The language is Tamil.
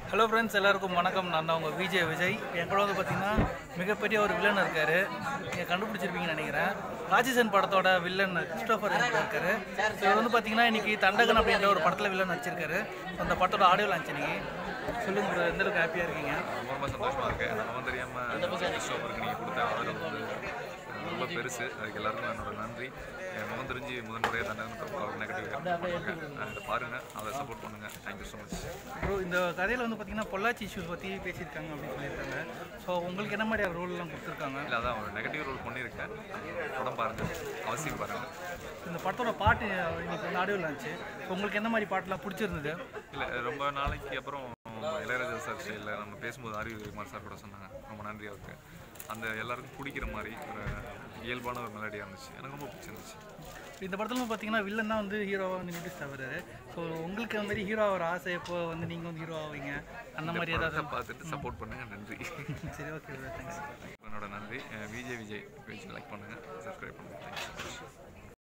ஹலோ ஃப்ரெண்ட்ஸ் எல்லாருக்கும் வணக்கம் நான் தான் உங்கள் விஜய் விஜய் என் கூட வந்து பார்த்தீங்கன்னா மிகப்பெரிய ஒரு வில்லன் இருக்காரு நீங்கள் கண்டுபிடிச்சிருப்பீங்கன்னு நினைக்கிறேன் ராட்சசன் படத்தோட வில்லன் கிறிஸ்டோஃபர் என்கிட்ட இருக்காரு ஸோ இவர் வந்து பார்த்தீங்கன்னா இன்னைக்கு தண்டகன் அப்படின்ற ஒரு படத்தில் வில்லன் நடிச்சிருக்காரு அந்த படத்தோட ஆடியோ லான்ச் இன்னைக்கு சொல்லுங்க bro, எந்த அளவுக்கு ஹாப்பியாக இருக்கீங்க ரொம்ப ரொம்ப சந்தோஷமா இருக்கு நம்ம தெரியாம கிறிஸ்டோபருக்கு நீங்க கொடுத்த ஆதரவு வந்து ரொம்ப பெருசு அதுக்கு எல்லாருக்கும் என்னோட நன்றி என் முகம் தெரிஞ்சு முதன் முறையாக தண்டனை நெகட்டிவ் இதை பாருங்க அதை சப்போர்ட் பண்ணுங்க தேங்க்யூ ஸோ மச் ப்ரோ இந்த கதையில் வந்து பார்த்தீங்கன்னா பொள்ளாச்சி இஷ்யூஸ் பற்றி பேசியிருக்காங்க அப்படின்னு சொல்லியிருக்காங்க ஸோ உங்களுக்கு என்ன மாதிரியான ரோல்லாம் கொடுத்துருக்காங்க இல்லை அதான் ஒரு நெகட்டிவ் ரோல் பண்ணியிருக்கேன் படம் பாருங்க அவசியம் பாருங்க இந்த படத்தோட பாட்டு இன்னைக்கு வந்து ஆடியோ லான்ச்சு உங்களுக்கு என்ன மாதிரி பாட்டுலாம் பிடிச்சிருந்தது இல்லை ரொம்ப நாளைக்கு அப்புறம் இளையராஜா சார் ஸ்டைலில் நம்ம பேசும்போது ஆரி குமார் சார் கூட சொன்னாங்க ரொம்ப நன்றி அவருக்கு அந்த எல்லாருக்கும் பிடிக்கிற மாதிரி ஒரு இயல்பான ஒரு மெலடியாக இருந்துச்சு எனக்கு ரொம்ப பிடிச்சிருந்துச்சு இந்த படத்தில் பார்த்தீங்கன்னா வில்லன் தான் வந்து ஹீரோவாக வந்து நிரூபிச்சு தவறாரு ஸோ உங்களுக்கு அந்த மாதிரி ஹீரோ ஆகிற ஆசை எப்போ வந்து நீங்கள் வந்து ஹீரோ ஆவீங்க அந்த மாதிரி ஏதாவது படத்தை பார்த்துட்டு சப்போர்ட் பண்ணுங்க நன்றி சரி ஓகே தேங்க்ஸ் என்னோட நன்றி விஜய் விஜய் பேஜ் லைக் பண்ணுங்கள் சப்ஸ்கிரைப் பண்ணுங்கள் தேங்க்யூ